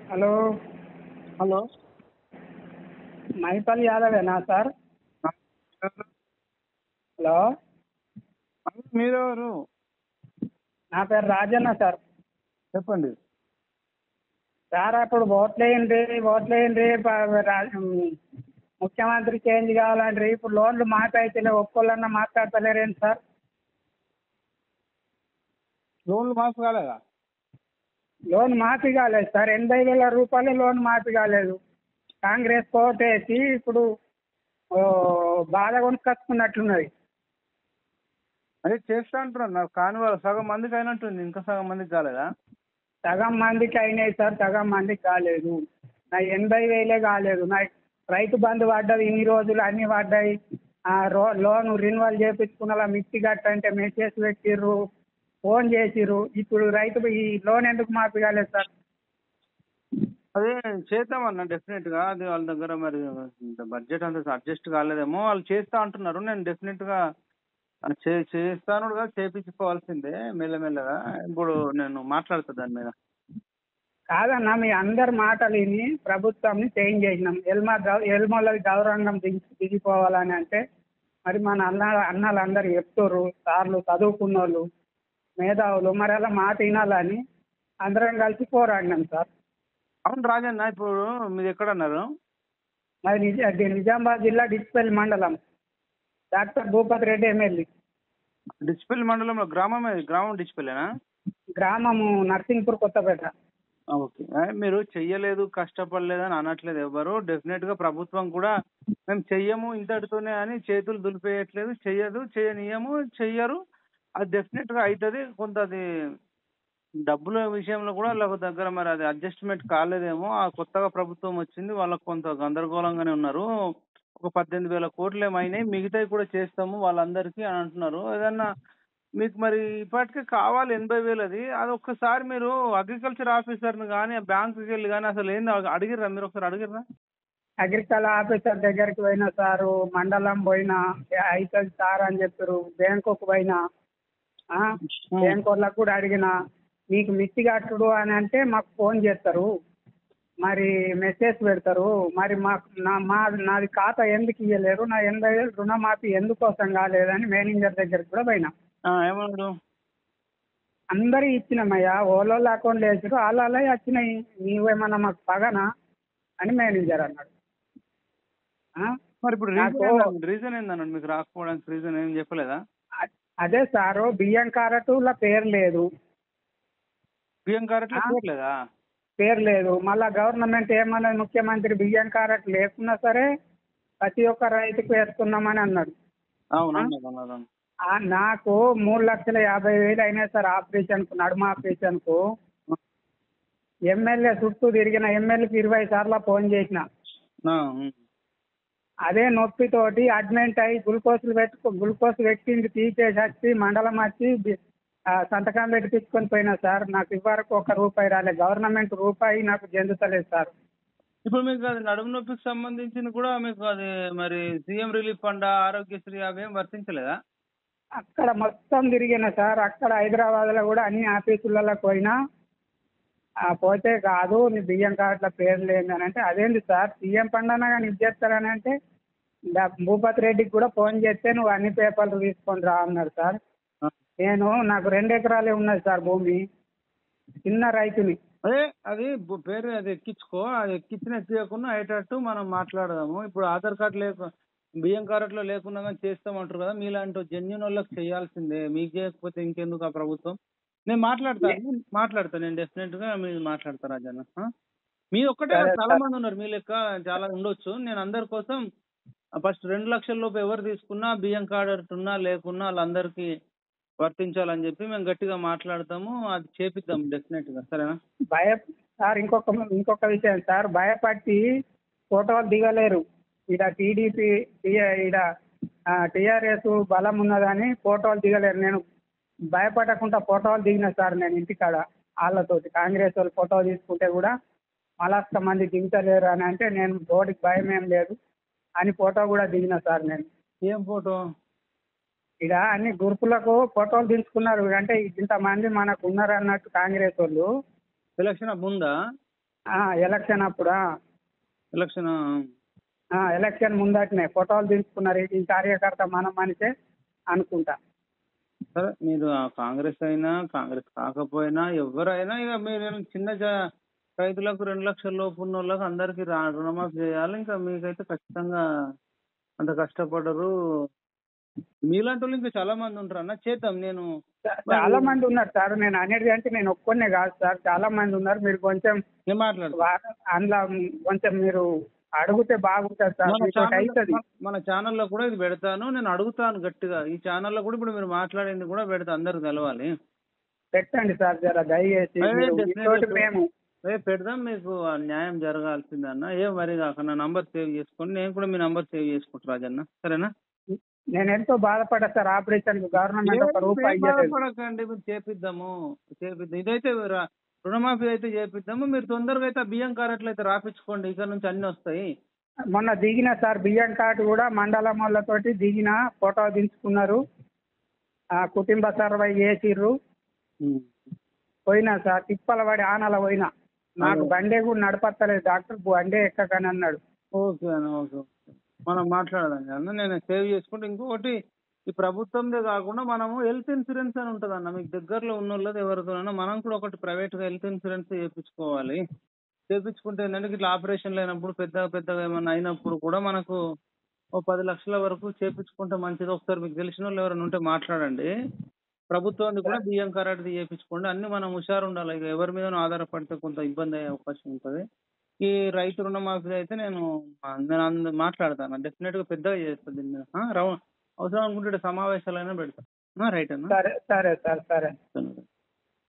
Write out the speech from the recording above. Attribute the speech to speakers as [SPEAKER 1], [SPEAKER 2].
[SPEAKER 1] Hello
[SPEAKER 2] hello
[SPEAKER 1] మైపల్ యాదవేనా sir hello
[SPEAKER 2] మీరెవరు
[SPEAKER 1] నా పేరు రాజన్న సార్
[SPEAKER 2] చెప్పండి
[SPEAKER 1] సార్ అప్పుడు ఓట్లేయండి ఓట్లేయండి ప- రా- ఉమ్, ముఖ్యమంత్రి చేంజ్ కావాలంటే ఇప్పుడు లోన్లు మాఫీ అయితే ఒక్కోళ్ళన్నా మాట్లాడతలేరేంటి సార్
[SPEAKER 2] లోన్లు మాఫ్ కాలేదా
[SPEAKER 1] లోన్ మాఫీ కాలేదు సార్ ఎనభై వేల రూపాయలు లోన్ మాఫీ కాలేదు కాంగ్రెస్ కోటేసి ఇప్పుడు ఓ, బాధ కొనుక్కొచ్చుకున్నట్లున్నది
[SPEAKER 2] అదే చేస్తా అంటున్నారు నాకు కాని వాళ్ళు సగం మందికి అయినట్టుంది ఇంకా సగం మందికి కాలేదా
[SPEAKER 1] సగం మందికి అయినాయి సార్ సగం మందికి కాలేదు నా ఎనభై వేలే కాలేదు నా రైతు బంధు పడ్డది ఇన్ని రోజులు అన్ని పడ్డాయి ఆ రో లోన్ రిన్యువల్ చేయించుకున్న మిక్సి కట్టంటే మెసేజ్ పెట్టిర్రు ఫోన్ చేసిర్రు ఇప్పుడు రైతు ఈ లోన్ ఎందుకు మాఫీ కాలేదు సార్
[SPEAKER 2] అదే చేద్దామన్న డెఫినెట్ గా అది వాళ్ళ దగ్గర మరి బడ్జెట్ అంత అడ్జస్ట్ కాలేదేమో వాళ్ళు చేస్తా అంటున్నారు నేను డెఫినెట్ గా చే చేస్తాను కదా చేపించుకోవాల్సిందే మెల్లమెల్లగా ఇప్పుడు నేను మాట్లాడుతా దాని మీద
[SPEAKER 1] కాదన్నా మీ అందరి మాటలు విని ప్రభుత్వంని చేంజ్ చేసినాం ఎల్మ గౌ ఎల్మలది గౌరవంగం దిగి దిగిపోవాలని అంటే మరి మన అన్న అన్నలందరూ చెప్తుర్రు సార్లు చదువుకున్న వాళ్ళు మేధావులు మరి అలా మాట వినాలని అందరం కలిసి పోరాడినాం సార్
[SPEAKER 2] అవును రాజన్న ఇప్పుడు మీరు ఎక్కడ అన్నారు
[SPEAKER 1] మరి నిజ అది నిజామాబాద్ జిల్లా డిస్పెల్ మండలం డాక్టర్ భూపతి రెడ్డి ఎమ్మెల్యే
[SPEAKER 2] డిస్పెల్ మండలంలో గ్రామం ఏది? గ్రామం డిస్పెలేనా
[SPEAKER 1] గ్రామము నర్సింగ్పూర్ కొత్తపేట
[SPEAKER 2] ఓకే మీరు చెయ్యలేదు కష్టపడలేదని అనట్లేదు ఎవరు డెఫినెట్ గా ప్రభుత్వం కూడా మేము చెయ్యము ఇంతటితోనే అని చేతులు దులిపేయట్లేదు చెయ్యదు చేయనీయము చెయ్యరు అది డెఫినెట్ గా అవుతుంది కొంత అది డబ్బుల విషయంలో కూడా వాళ్ళ దగ్గర మరి అది అడ్జస్ట్మెంట్ కాలేదేమో ఆ కొత్తగా ప్రభుత్వం వచ్చింది వాళ్ళకి కొంత గందరగోళంగానే ఉన్నారు ఒక పద్దెనిమిది వేల కోట్లు ఏమైనాయి మిగతావి కూడా చేస్తాము వాళ్ళందరికీ అని అంటున్నారు ఏదన్నా మీకు మరి ఇప్పటికే కావాలి ఎనభై వేలు అది అది ఒక్కసారి మీరు అగ్రికల్చర్ ఆఫీసర్ని కానీ బ్యాంకుకి వెళ్ళి కానీ అసలు ఏంది అడిగిర్రా మీరు ఒకసారి అడిగిర్రా
[SPEAKER 1] అగ్రికల్చర్ ఆఫీసర్ దగ్గరికి పోయినా సారు మండలం పోయినా అవుతుంది సార్ అని చెప్పారు బ్యాంకుకు పోయినా ఆ, బ్యాంక్ వాళ్ళకు కూడా అడిగిన మీకు మిత్తి కట్టుడు అని అంటే మాకు ఫోన్ చేస్తారు మరి మెసేజ్ పెడతారు మరి మాకు నా మా నాది ఖాతా ఎందుకు ఇవ్వలేరు నా ఎనభై వేలు రుణమాఫీ ఎందుకోసం కాలేదని మేనేజర్ దగ్గరికి కూడా పోయినా
[SPEAKER 2] ఆ, ఏమన్నాడు
[SPEAKER 1] అందరూ ఇచ్చినామయ్యా ఓలోళ్ళ అకౌంట్లు వేసారు వాళ్ళ వచ్చినాయి నీవేమన్నా మాకు పగనా అని మేనేజర్ అన్నాడు ఆ?
[SPEAKER 2] మరి ఇప్పుడు రీజన్
[SPEAKER 1] నాకు-
[SPEAKER 2] ఏందన్నాడు రీజన్ ఏందన్నాడు మీకు రాకపోవడానికి రీజన్ ఏం చెప్పలేదా
[SPEAKER 1] అ- అదే సారు బియ్యం కారటుల పేరు లేదు
[SPEAKER 2] బియ్యం కారెట్లు
[SPEAKER 1] ఆ?
[SPEAKER 2] చూడలేదా
[SPEAKER 1] పేరు లేదు మళ్ళా గవర్నమెంట్ ఏమన్నది ముఖ్యమంత్రి బియ్యం కారట్ లేకున్నా సరే ప్రతి ఒక్క రైతుకు వేస్తున్నామని అన్నాడు
[SPEAKER 2] అవును
[SPEAKER 1] ఆ?
[SPEAKER 2] అన్నాడు, అన్నాడు, అన్నాడు.
[SPEAKER 1] ఆ, నాకు మూడు లక్షల యాభై వేలు అయినాయి సార్ ఆపరేషన్కు నడుమ ఆపరేషన్కు ఎమ్మెల్యే చుట్టూ తిరిగిన ఎమ్మెల్యేకి ఇరవై సార్లు ఫోన్ చేసిన
[SPEAKER 2] ఆ, ఉమ్.
[SPEAKER 1] అదే నొప్పితోటి అడ్మిట్ అయ్యి గ్లూకోజ్లు పెట్టుకో గ్లూకోజ్ పెట్టింది తీసేసి వచ్చి మండలం వచ్చి బి- ఆ, సంతకం పెట్టి తీసుకొని పోయినా సార్ నాకు ఇవ్వరకు ఒక రూపాయి రాలేదు గవర్నమెంట్ రూపాయి నాకు చెందుతలేదు సార్
[SPEAKER 2] ఇప్పుడు మీకు అది నడుము నొప్పికి సంబంధించింది కూడా మీకు అది మరి సీఎం రిలీఫ్ ఫండ్ ఆరోగ్యశ్రీ అవేం వర్తించలేదా
[SPEAKER 1] అక్కడ మొత్తం తిరిగిన సార్ అక్కడ హైదరాబాద్లో కూడా అన్ని ఆఫీసులలో పోయినా ఆ, పోతే కాదు నీ బియ్యం కార్డుల పేరు లేదు అని అంటే అదేంటి సార్ సీఎం పండన కానీ ఇది చేస్తారని అంటే డా- భూపతి రెడ్డికి కూడా ఫోన్ చేస్తే నువ్వు అన్ని పేపర్లు తీసుకొని రా అన్నాడు సార్
[SPEAKER 2] ఆ.
[SPEAKER 1] నేను నాకు రెండు ఎకరాలే ఉన్నది సార్ భూమి చిన్న రైతుని
[SPEAKER 2] అదే అది బు- పేరు అది ఎక్కించుకో అది ఎక్కించిన ఎక్కియకుండా అయ్యేటట్టు మనం మాట్లాడదాము ఇప్పుడు ఆధార్ కార్డు లేక బియ్యం కార్డులో లేకుండా కానీ చేస్తామంటారు కదా మీలాంటి జెన్యున్ వాళ్ళకి చేయాల్సిందే మీకు చేయకపోతే ఇంకెందుకు ఆ ప్రభుత్వం నేను మాట్లాడతాను మాట్లాడతాను నేను డెఫినెట్ గా మీరు మాట్లాడతాను రాజన్న ఆ? మీ ఒక్కటే
[SPEAKER 1] సరే,
[SPEAKER 2] కాదు, చాలా
[SPEAKER 1] సార్.
[SPEAKER 2] మంది ఉన్నారు మీ లెక్క చాలా ఉండొచ్చు నేను అందరి కోసం ఫస్ట్ రెండు లక్షల లోపు ఎవరు తీసుకున్నా బియ్యం కార్డు ఉన్నా లేకున్నా వాళ్ళందరికీ వర్తించాలని చెప్పి మేము గట్టిగా మాట్లాడతాము అది చేపిద్దాం డెఫినెట్ గా సరేనా
[SPEAKER 1] భయ సార్ ఇంకొక ఇంకొక విషయం సార్ భయపట్టి ఫోటోలు దిగలేరు ఈడ టీడీపీ ఈడ టీఆర్ఎస్ బలం ఉన్నదని ఫోటోలు దిగలేరు నేను భయపడకుండా ఫోటోలు దిగిన సార్ నేను ఇంటికాడ వాళ్ళతోటి కాంగ్రెస్ వాళ్ళు ఫోటో తీసుకుంటే కూడా మళ్ళా మంది దిగుతలేరు అని అంటే నేను బోర్డుకి భయం ఏం లేదు అని ఫోటో కూడా దిగిన సార్ నేను
[SPEAKER 2] ఏం ఫోటో
[SPEAKER 1] ఇక అన్ని గ్రూపులకు ఫోటోలు తీసుకున్నారు అంటే ఇంతమంది మనకు ఉన్నారు అన్నట్టు కాంగ్రెస్ వాళ్ళు
[SPEAKER 2] ఎలక్షన్ ముందా
[SPEAKER 1] ఆ, ఎలక్షన్ అప్పుడు ఆ.
[SPEAKER 2] ఎలక్షన్
[SPEAKER 1] ఆ, ఎలక్షన్ ముందటనే ఫోటోలు దించుకున్నారు ఈ కార్యకర్త మన మనిషే అనుకుంటా
[SPEAKER 2] సరే మీరు ఆ కాంగ్రెస్ అయినా కాంగ్రెస్ కాకపోయినా ఎవరైనా ఇక మీరు చిన్న జ- రైతులకు రెండు లక్షల లోపు ఉన్న వాళ్ళకి అందరికి రా- రుణమాఫీ చేయాలి ఇంకా మీకైతే ఖచ్చితంగా అంత కష్టపడరు మీలాంటి వాళ్ళు ఇంకా చాలా మంది ఉంటారు అన్న చేద్దాం నేను
[SPEAKER 1] చా- చాలా మంది ఉన్నారు సార్ నేను అనేది అంటే నేను ఒక్కనే కాదు సార్ చాలా మంది ఉన్నారు మీరు కొంచెం
[SPEAKER 2] నేను మాట్లాడతాను
[SPEAKER 1] వా- అందులో కొంచెం మీరు అడిగితే బాగుంటుంది సార్
[SPEAKER 2] మన
[SPEAKER 1] మీకు
[SPEAKER 2] ఛానల్
[SPEAKER 1] అవుతుంది
[SPEAKER 2] మన ఛానల్లో కూడా ఇది పెడతాను నేను అడుగుతాను గట్టిగా ఈ ఛానల్లో కూడా ఇప్పుడు మీరు మాట్లాడింది కూడా పెడతా అందరు తెలవాలి
[SPEAKER 1] పెట్టండి సార్ జర దయచేసి
[SPEAKER 2] అదే
[SPEAKER 1] మీరు
[SPEAKER 2] definitely
[SPEAKER 1] మీతోటి
[SPEAKER 2] sir.
[SPEAKER 1] మేము
[SPEAKER 2] రేపు పెడదాం మీకు ఆ న్యాయం జరగాల్సిందన్న ఏ మరి కాక నా నంబర్ సేవ్ చేసుకోండి నేను కూడా మీ నంబర్ సేవ్ చేసుకుంటా రాజన్న సరేనా
[SPEAKER 1] నేను ఎంతో బాధపడ్డా సార్ ఆపరేషన్ గవర్నమెంట్ ఒక రూపాయి
[SPEAKER 2] ఏం
[SPEAKER 1] ఇయ్యలేదు
[SPEAKER 2] బాధపడకండి మీరు చేపిద్దాము చేపిద్దాం ఇదైతే రా- రుణమాఫీ అయితే చేపిద్దాము మీరు తొందరగా అయితే ఆ బియ్యం కారెట్లు అయితే రాపించుకోండి ఇక్కడ నుంచి అన్ని వస్తాయి
[SPEAKER 1] మొన్న దిగిన సార్ బియ్యం కార్డు కూడా మండలం వాళ్ళతోటి దిగిన ఫోటో దించుకున్నారు ఆ కుటుంబ సర్వే చేసిర్రు పోయినా సార్ తిప్పల పడి ఆనల పోయినా నాకు
[SPEAKER 2] అదే.
[SPEAKER 1] బండే కూడా నడపత్తలేదు డాక్టర్ బండే ఎక్కకని అన్నాడు
[SPEAKER 2] ఓకే అన్న ఓకే ఓకే. మనం మాట్లాడదాం అన్న నేను సేవ్ చేసుకుంటే ఇంకొకటి ఈ ప్రభుత్వందే కాకుండా మనము హెల్త్ ఇన్సూరెన్స్ అని ఉంటుంది అన్న మీకు దగ్గరలో ఉన్న వాళ్ళది ఎవరితోనైనా మనం కూడా ఒకటి ప్రైవేట్గా హెల్త్ ఇన్సూరెన్స్ చేయించుకోవాలి చేయించుకుంటే ఏంటంటే ఇట్లా ఆపరేషన్ లేనప్పుడు పెద్ద పెద్దగా ఏమన్నా అయినప్పుడు కూడా మనకు ఓ పది లక్షల వరకు చేయించుకుంటే మంచిది ఒకసారి మీకు తెలిసిన వాళ్ళు ఎవరైనా ఉంటే మాట్లాడండి ప్రభుత్వాన్ని కూడా బియ్యం కరాటిది చేయించుకోండి అన్ని మనం హుషారు ఉండాలి ఇక ఎవరి మీద ఆధారపడితే కొంత ఇబ్బంది అయ్యే అవకాశం ఉంటుంది ఈ రైతు రుణమాఫీ అయితే నేను ఆ, నేను అంద- మాట్లాడతాను డెఫినెట్ గా పెద్దగా చేస్తాను దీని మీద ఆ, రౌ- అవసరం అనుకుంటే సమావేశాలైనా పెడతాను రైట్ అన్న
[SPEAKER 1] సరే సరే సార్ సరే
[SPEAKER 2] ధన్యవాదాలు.